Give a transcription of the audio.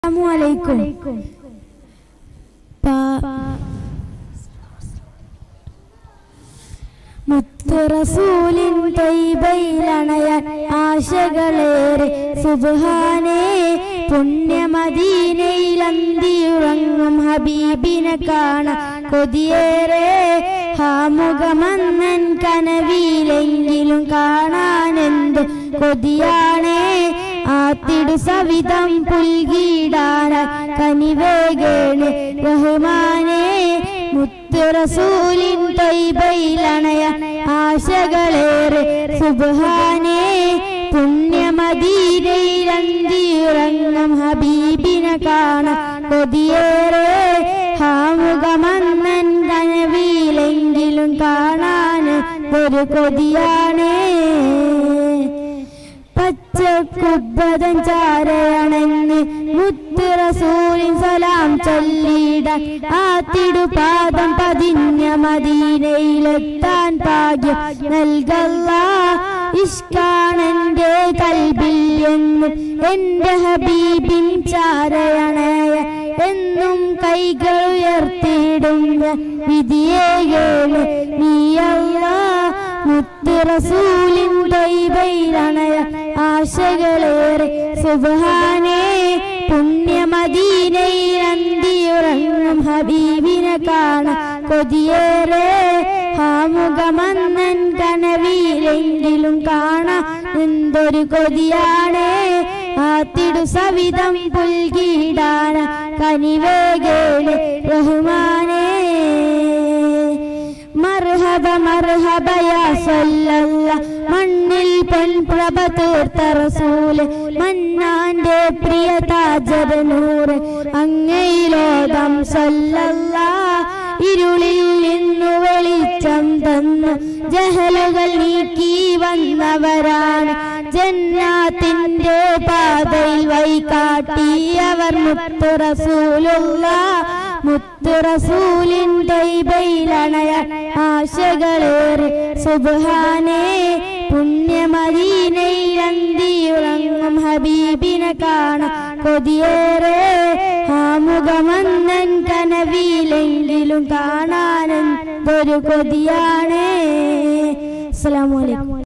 അസ്സലാമലൈക്കും മുത്തുറസൂലിൻ തൈബയിലണയാൻ ആശകളേറെ സുബ്ഹാനേ പുണ്യമദീനയിലന്തിയുറങ്ങും ഹബീബിനെ കാണാൻ കൊതിയേറെ ഹാമുഖമന്നൻ കനവിയിലെങ്കിലും കാണാനെന്തു കൊതിയാണേ ആത്തിടു സവിധം പുൽകിടാന കനിവേകേണ് റഹ്മാനേ മുത്തുറസൂലിൻ തൈബയിലണയ ആശകളേറെ സുബ്ഹാനേ പുണ്യമദീനയിലന്തിയുറങ്ങും ഹബീബിനെ കാണാൻ കൊതിയേറെ ഹാമുഖമന്നൻ കനവിയിലെങ്കിലും കാണാൻ ഒരു കൊതിയാണേ പച്ചക്കുബ്ബതൻ ചാരയണഞ്ഞ് മുത്ത് റസൂലിൻ സലാം ചൊല്ലിടാൻ ആത്തിടു പാദം പതിഞ്ഞ മദീനയിലെത്താൻ ഭാഗ്യം നൽകല്ല ഇഷ്കാണെന്റെ കൽബിൽ എന്നും എന്റെ ഹബീബിൻ ചാരയണയ എന്നും കൈകൾ ഉയർത്തിയിടും വിധിയേകേണ് നീയല്ല മുത്ത് റസൂലിൻ ദൈവയിലണയ ആശകളേറെ സുബ്ഹാനേ പുണ്യമദീനയിൽ അന്തിയുറങ്ങും ഹബീബിനെ കാണാൻ കൊതിയേറെ ഹാമുഖമന്നൻ കനവിയിലെങ്കിലും കാണാൻ എന്തൊരു കൊതിയാണേ ആത്തിടു സവിധം പുൽകിടാന കനിവേകേണ് റഹ്മാനേ മർഹബ മർഹബ യാ സല്ലല്ല മണ്ണിൽ പെൺപ്രഭ തീർത്ത റസൂല് മന്നാന്റെ പ്രിയ താജരനൂറ് അങ്ങയിലോകം സല്ലല്ല ഇരുളിൽ നിന്നു വെളിച്ചം തന്നു ജഹലുകൾ നീക്കി വന്നവരാണ് ജന്നാത്തിന്റെ പാതയിൽ വൈകാട്ടി അവർ മുത്തു റസൂലുള്ള മുത്തു റസൂലിൻ ദൈവയിലണയ ആശകളേറെ സുബ്ഹാനേ പുണ്യമദീനയിൽ അന്തിയുറങ്ങും ഹബീബിനെ കാണാൻ കൊതിയേറെ ആമുഖമന്നൻ കനവിയിലെങ്കിലും കാണാനും ഒരു കൊതിയാണേ അസ്സലാമു അലൈക്കും